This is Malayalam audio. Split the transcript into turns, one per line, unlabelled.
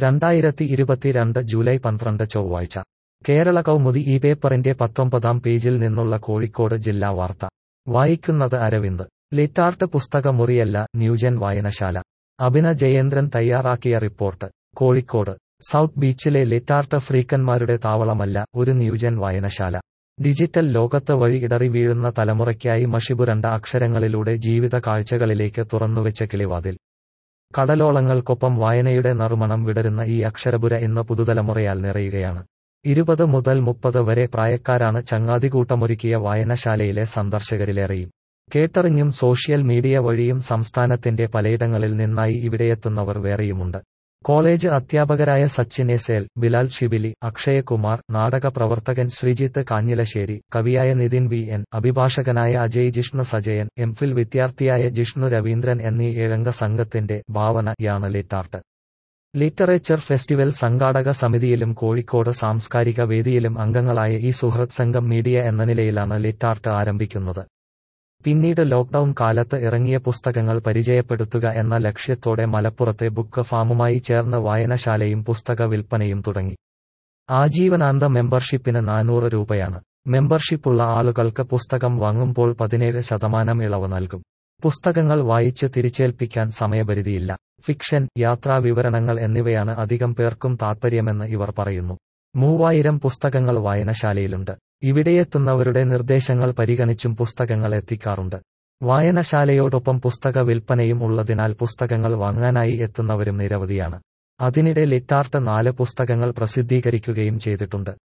രണ്ടായിരത്തി ഇരുപത്തിരണ്ട് ജൂലൈ പന്ത്രണ്ട് ചൊവ്വാഴ്ച കേരള കൗമുദി ഈ പേപ്പറിന്റെ പത്തൊമ്പതാം പേജിൽ നിന്നുള്ള കോഴിക്കോട് ജില്ലാ വാർത്ത വായിക്കുന്നത് അരവിന്ദ് ലിറ്റാർട്ട് പുസ്തകമുറിയല്ല ന്യൂജൻ വായനശാല അഭിന ജയേന്ദ്രൻ തയ്യാറാക്കിയ റിപ്പോർട്ട് കോഴിക്കോട് സൗത്ത് ബീച്ചിലെ ലിറ്റാർട്ട് ഫ്രീക്കന്മാരുടെ താവളമല്ല ഒരു ന്യൂജൻ വായനശാല ഡിജിറ്റൽ ലോകത്ത് വഴി ഇടറി വീഴുന്ന തലമുറയ്ക്കായി മഷിപുരണ്ട അക്ഷരങ്ങളിലൂടെ ജീവിത കാഴ്ചകളിലേക്ക് തുറന്നുവെച്ച കിളിവാതിൽ കടലോളങ്ങൾക്കൊപ്പം വായനയുടെ നറുമണം വിടരുന്ന ഈ അക്ഷരപുര ഇന്ന് പുതുതലമുറയാൽ നിറയുകയാണ് ഇരുപത് മുതൽ മുപ്പത് വരെ പ്രായക്കാരാണ് ചങ്ങാതികൂട്ടമൊരുക്കിയ വായനശാലയിലെ സന്ദർശകരിലേറെയും കേട്ടറിഞ്ഞും സോഷ്യൽ മീഡിയ വഴിയും സംസ്ഥാനത്തിന്റെ പലയിടങ്ങളിൽ നിന്നായി ഇവിടെയെത്തുന്നവർ വേറെയുമുണ്ട് കോളേജ് അധ്യാപകരായ സച്ചിൻ എസേൽ ബിലാൽ ഷിബിലി അക്ഷയകുമാർ നാടക പ്രവർത്തകൻ ശ്രീജിത്ത് കാഞ്ഞിലശ്ശേരി കവിയായ നിതിൻ വി എൻ അഭിഭാഷകനായ അജയ് ജിഷ്ണു സജയൻ എംഫിൽ വിദ്യാർത്ഥിയായ ജിഷ്ണു രവീന്ദ്രൻ എന്നീ ഏഴംഗ സംഘത്തിന്റെ ഭാവനയാണ് ലിറ്റാർട്ട് ലിറ്ററേച്ചർ ഫെസ്റ്റിവൽ സംഘാടക സമിതിയിലും കോഴിക്കോട് സാംസ്കാരിക വേദിയിലും അംഗങ്ങളായ ഈ സുഹൃത് സംഘം മീഡിയ എന്ന നിലയിലാണ് ലിറ്റാർട്ട് ആരംഭിക്കുന്നത് പിന്നീട് ലോക്ഡൌൺ കാലത്ത് ഇറങ്ങിയ പുസ്തകങ്ങൾ പരിചയപ്പെടുത്തുക എന്ന ലക്ഷ്യത്തോടെ മലപ്പുറത്തെ ബുക്ക് ഫാമുമായി ചേർന്ന് വായനശാലയും പുസ്തക വിൽപ്പനയും തുടങ്ങി ആജീവനാന്ത മെമ്പർഷിപ്പിന് നാനൂറ് രൂപയാണ് മെമ്പർഷിപ്പുള്ള ആളുകൾക്ക് പുസ്തകം വാങ്ങുമ്പോൾ പതിനേഴ് ശതമാനം ഇളവ് നൽകും പുസ്തകങ്ങൾ വായിച്ച് തിരിച്ചേൽപ്പിക്കാൻ സമയപരിധിയില്ല ഫിക്ഷൻ യാത്രാ വിവരണങ്ങൾ എന്നിവയാണ് അധികം പേർക്കും താൽപ്പര്യമെന്ന് ഇവർ പറയുന്നു മൂവായിരം പുസ്തകങ്ങൾ വായനശാലയിലുണ്ട് ഇവിടെയെത്തുന്നവരുടെ നിർദ്ദേശങ്ങൾ പരിഗണിച്ചും പുസ്തകങ്ങൾ എത്തിക്കാറുണ്ട് വായനശാലയോടൊപ്പം പുസ്തക വിൽപ്പനയും ഉള്ളതിനാൽ പുസ്തകങ്ങൾ വാങ്ങാനായി എത്തുന്നവരും നിരവധിയാണ് അതിനിടെ ലിറ്റാർട്ട് നാല് പുസ്തകങ്ങൾ പ്രസിദ്ധീകരിക്കുകയും ചെയ്തിട്ടുണ്ട്